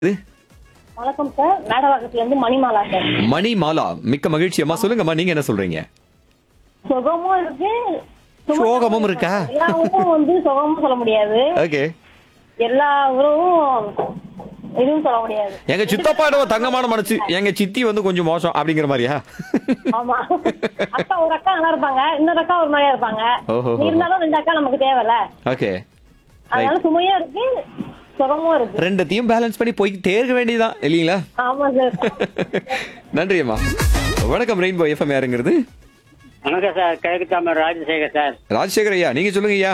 இது வணக்கம் சார் மேடவாக்கத்துல இருந்து மணிமாலா சார் மணி மாலா மிக்க மகிழ்ச்சி அம்மா சொல்லுங்கம்மா நீங்க என்ன சொல்றீங்க சுகமும் இருக்கு சும- சோகமும் இருக்கா? எல்லா உறவும் வந்து சுகமும் சொல்ல முடியாது ஓகே எல்லா உறவும் இதுவும் சொல்ல முடியாது எங்க சித்தப்பாட தங்கமான மனசு எங்க சித்தி வந்து கொஞ்சம் மோசம் அப்படிங்கிற மாதிரியா ஆமா அக்கா ஒரு அக்கா நல்லா இருப்பாங்க இன்னொரு அக்கா ஒரு மாதிரியா இருப்பாங்க ஓஹோ. இருந்தாலும் ரெண்டு அக்கா நமக்கு தேவையில்ல ஓகே அதனால சுமையும் இருக்கு சுகமும் இருக்கு ரெண்டத்தையும் பேலன்ஸ் பண்ணி போய்கிட்டே இருக்க வேண்டியதுதான் இல்லீங்களா ஆமா சார் நன்றி அம்மா வணக்கம் ரெயின்போ எஃப்எம் யாருங்கிறது வணக்கம் சார் கிழக்கு தாமர் ராஜசேகர் சார் ராஜசேகர் ஐயா நீங்க சொல்லுங்க ஐயா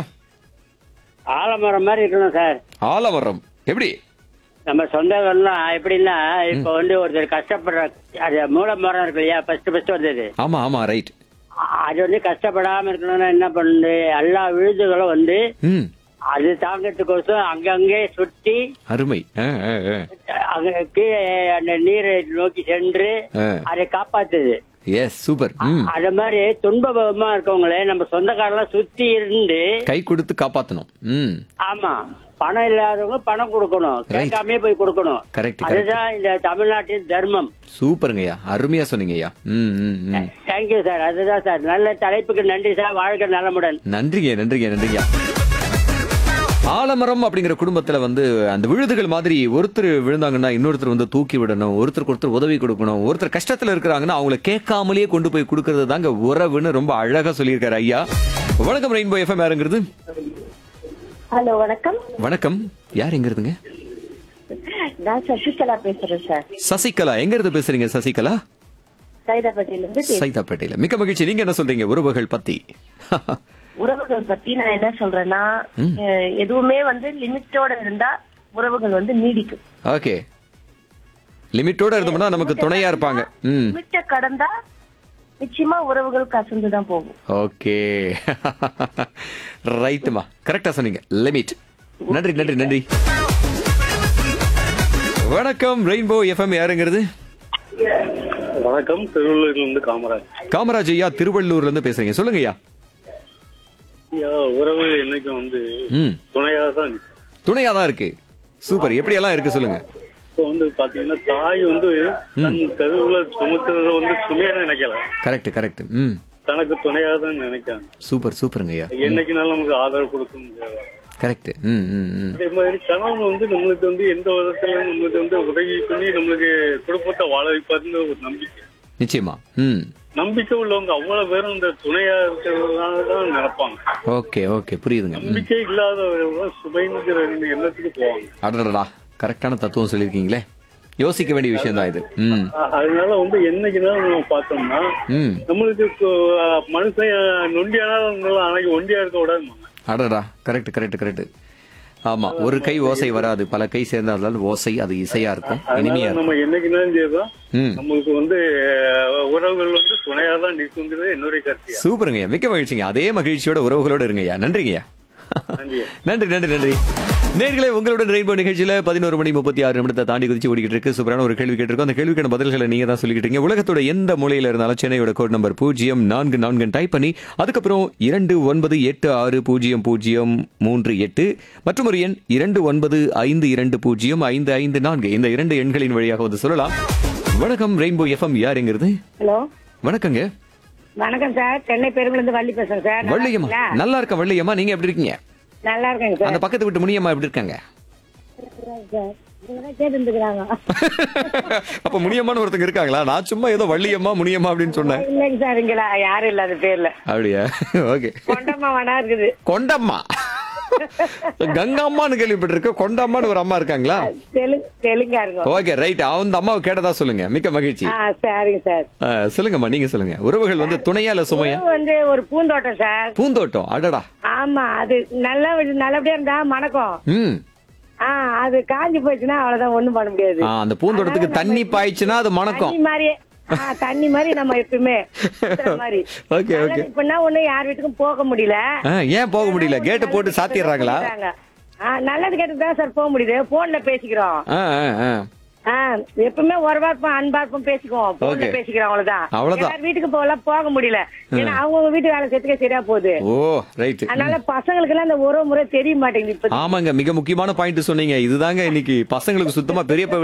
ஆலமரம் மாதிரி இருக்கணும் சார் ஆலமரம் எப்படி நம்ம சொந்தங்கள்லாம் எப்படின்னா இப்ப வந்து ஒருத்தர் கஷ்டப்படுற அது மூல மரம் இருக்கு இல்லையா ஃபர்ஸ்ட் ஃபர்ஸ்ட் வந்தது ஆமா ஆமா ரைட் அ- அது வந்து கஷ்டப்படாம இருக்கணும்னா என்ன பண்ணுது எல்லா விழுதுகளும் வந்து ம் அது தாங்கிறதுக்கோசம் அங்கங்கே சுற்றி அருமை ஆ, ஆ, ஆ. அங்க கீழே அந்த நீரை நோக்கி சென்று ஆ. அதை காப்பாத்துது எஸ் சூப்பர் ம் அது மாதிரி துன்பபமா இருக்கவங்களே நம்ம சொந்தக்காரெல்லாம் சுத்தி இருந்து கை கொடுத்து காப்பாத்தணும் ம் ஆமா பணம் இல்லாதவங்க பணம் கொடுக்கணும் கேட்காமே போய் கொடுக்கணும் Correct, correct. அதுதான் இந்த தமிழ்நாட்டின் தர்மம் சூப்பருங்க ஐயா அருமையா சொன்னீங்க ஐயா ம் ம் ம் தேங்க்யூ சார் அதுதான் சார் நல்ல தலைப்புக்கு நன்றி சார் வாழ்க்கை நலமுடன் நன்றிங்க நன்றிங்க நன்றிங்க ஆலமரம் அப்படிங்கிற குடும்பத்துல வந்து அந்த விழுதுகள் மாதிரி ஒருத்தர் விழுந்தாங்கன்னா இன்னொருத்தர் வந்து தூக்கி விடணும் ஒருத்தருக்கு ஒருத்தர் உதவி கொடுக்கணும் ஒருத்தர் கஷ்டத்துல இருக்கிறாங்கன்னா அவங்கள கேட்காமலேயே கொண்டு போய் கொடுக்கறது தாங்க உறவுன்னு ரொம்ப அழகா சொல்லியிருக்காரு ஐயா வணக்கம் ரெயின்போ எஃப்எம் யாருங்கிறது ஹலோ வணக்கம் வணக்கம் யார் எங்க இருந்துங்க நான் சசிகலா பேசுறேன் சார் சசிகலா எங்க இருந்து பேசுறீங்க சசிகலா சைதாப்பேட்டையில இருந்து சைதாப்பேட்டையில மிக்க மகிழ்ச்சி நீங்க என்ன சொல்றீங்க உறவுகள் பத்தி உறவுகள் பத்தி நான் என்ன சொல்றேன்னா அஹ், எதுவுமே வந்து லிமிட்டோட இருந்தா உறவுகள் வந்து நீடிக்கும் ஓகே லிமிட்டோட இருந்தோம்னா நமக்கு துணையா இருப்பாங்க ம் லிமிட்ட கடந்தா நிச்சயமா உறவுகள் கசந்து தான் போகும் ஓகே ரைட்டுமா கரெக்டா சொன்னீங்க லிமிட் நன்றி நன்றி நன்றி வணக்கம் ரெயின்போ எஃப்எம் யாருங்கிறது வணக்கம் திருவள்ளூர்ல இருந்து காமராஜ் காமராஜ் ஐயா திருவள்ளூர்ல இருந்து பேசுறீங்க சொல்லுங்க ஐயா ஐயா, உறவு என்னைக்கும் வந்து ம் துணையாக தான் இருக்கு. துணையா தான் இருக்கு சூப்பர் எப்படி எல்லாம் இருக்கு சொல்லுங்க இப்போ வந்து பாத்தீங்கன்னா தாய் வந்து தன் கருவுல சுமத்துறத வந்து சுமையா நினைக்கல கரெக்ட் கரெக்ட் ம் தனக்கு துணையாக தான் நினைக்காங்க சூப்பர் சூப்பருங்க ஐயா என்னைக்குனாலும் நமக்கு ஆதரவு கொடுக்க முடியாது கரெக்ட் ம் ம் ம் அதே மாதிரி கணவன் வந்து நம்மளுக்கு வந்து எந்த விதத்துல நம்மளுக்கு வந்து உதவி பண்ணி நம்மளுக்கு குடும்பத்தை வாழ வைப்பாருன்னு ஒரு நம்பிக்கை நிச்சயமா ம் நம்பிக்கை உள்ளவங்க அவ்வளவு பேரும் இந்த துணையா இருக்கிறதுனால தான் நினைப்பாங்க ஓகே ஓகே புரியுதுங்க ம் நம்பிக்கை இல்லாதவங்க சுமைங்கிற எண்ணத்துக்கு போவாங்க அடடா கரெக்டான தத்துவம் சொல்லியிருக்கீங்களே யோசிக்க வேண்டிய விஷயம் தான் இது ம் அஹ் அதனால வந்து என்னைக்குனாலும் நம்ம பார்த்தோம்னா ம் நம்மளுக்கு இப்போ, அஹ், மனுஷன் நொண்டியானாலும் இருந்தாலும் அன்னைக்கு ஒண்டியா இருக்க விடாது அடடா கரெக்ட் கரெக்ட் கரெக்ட் ஆமா ஒரு கை ஓசை வராது பல கை சேர்ந்தால் ஓசை அது இசையா இருக்கும் இனிமையா அதனால இருக்கும் நம்ம என்னைக்குனாலும் சரிதான் ம் நம்மளுக்கு வந்து அஹ், உறவுகள் வந்து துணையா தான் நிற்குங்கிறது என்னுடைய கருத்தியா சூப்பருங்கய்யா மிக்க மகிழ்ச்சிங்க அதே மகிழ்ச்சியோட உறவுகளோட இருங்கய்யா நன்றிங்கய்யா நன்றி நன்றி நன்றி நன்றி நேர்களே உங்களுடன் ரெயின்போ நிகழ்ச்சியில பதினோரு மணி முப்பத்தி ஆறு நிமிடத்தை தாண்டி குதிச்சு ஓடிக்கிட்டு இருக்கு சூப்பரான ஒரு கேள்வி கேட்டிருக்கோம் அந்த கேள்விக்கான பதில்களை நீங்க தான் சொல்லிக்கிட்டு இருக்கீங்க உலகத்தோட எந்த மூலையில இருந்தாலும் சென்னையோட கோட் நம்பர் பூஜ்ஜியம் நான்கு நான்கு டைப் பண்ணி அதுக்கப்புறம் இரண்டு ஒன்பது எட்டு ஆறு பூஜ்ஜியம் பூஜ்ஜியம் மூன்று எட்டு மற்றும் ஒரு எண் இரண்டு ஒன்பது ஐந்து இரண்டு பூஜ்ஜியம் ஐந்து ஐந்து நான்கு இந்த இரண்டு எண்களின் வழியாக வந்து சொல்லலாம் வணக்கம் ரெயின்போ எஃப்எம் யாருங்கிறது ஹலோ வணக்கங்க வணக்கம் சார் சென்னை பெருங்குல இருந்து வள்ளி பேசுறேன் சார் நல்லா வள்ளியம்மா இருக்கீங்களா? நல்லா இருக்க வள்ளியம்மா நீங்க எப்படி இருக்கீங்க நல்லா இருக்கேங்க சார் அந்த பக்கத்து விட்டு முனியம்மா எப்படி இருக்காங்க சார் இவங்க கேட்டுருந்துக்கிறாங்க அப்ப முனியம்மான்னு ஒருத்தங்க இருக்காங்களா நான் சும்மா ஏதோ வள்ளியம்மா முனியம்மா அப்படின்னு சொன்னேன் இல்லைங்க சார் இங்களா யாரும் இல்லாத பேர்ல அப்படியா ஓகே கொண்டம்மா வேணா இருக்குது கொண்டம்மா கங்காம்மான்னு கேள்விப்பட்டிருக்க கொண்டம்மான்னு ஒரு அம்மா இருக்காங்களா தெலுங்கு தெலுங்காருங்க ஓகே ரைட் அந்த அம்மாவை கேட்டதா சொல்லுங்க மிக்க மகிழ்ச்சி ஆ சரிங்க சார் ஆ, சொல்லுங்கம்மா நீங்க சொல்லுங்க உறவுகள் வந்து துணையா இல்ல சுமையா இது வந்து ஒரு பூந்தோட்டம் சார் பூந்தோட்டம் அடடா ஆமா அது நல்லா நல்லபடியா இருந்தா மணக்கும் ம் ஆ அது காஞ்சி போச்சுன்னா அவ்வளவுதான் ஒண்ணும் பண்ண முடியாது ஆ, அந்த பூந்தோட்டத்துக்கு தண்ணி பாய்ச்சுனா அது மணக்கும் தண்ணி மாதிரியே ஆ, தண்ணி மாதிரி நம்ம எப்பயுமே சுத்துற மாதிரி ஓகே ஓகே நல்லது இப்பன்னா ஒண்ணு யார் வீட்டுக்கும் போக முடியல ஆ, ஏன் போக முடியல கேட்டை போட்டு சாத்திடுறாங்களா ஆ, நல்லது கேட்டு தான் சார் போக முடியுது போன்ல பேசிக்கிறோம் ஆ ஆ ஆ ஆ, எப்பவுமே ஒருவா இருப்போம் அன்பா இருப்போம் பேசிக்குவோம் போன்ல Okay. பேசிக்கிறோம் அவ்வளவுதான் அவ்வளவுதான். எல்லார் வீட்டுக்கு போகலாம் போக முடியல ஏன்னா அவங்கவுங்க வீட்டு வேலை செத்துக்க சரியா போகுது ஓ ரைட் அதனால பசங்களுக்கு எல்லாம் இந்த உறவு முறை தெரிய மாட்டேங்குது இப்ப ஆமாங்க மிக முக்கியமான பாயிண்ட் சொன்னீங்க இதுதாங்க இன்னைக்கு பசங்களுக்கு சுத்தமா பெரிய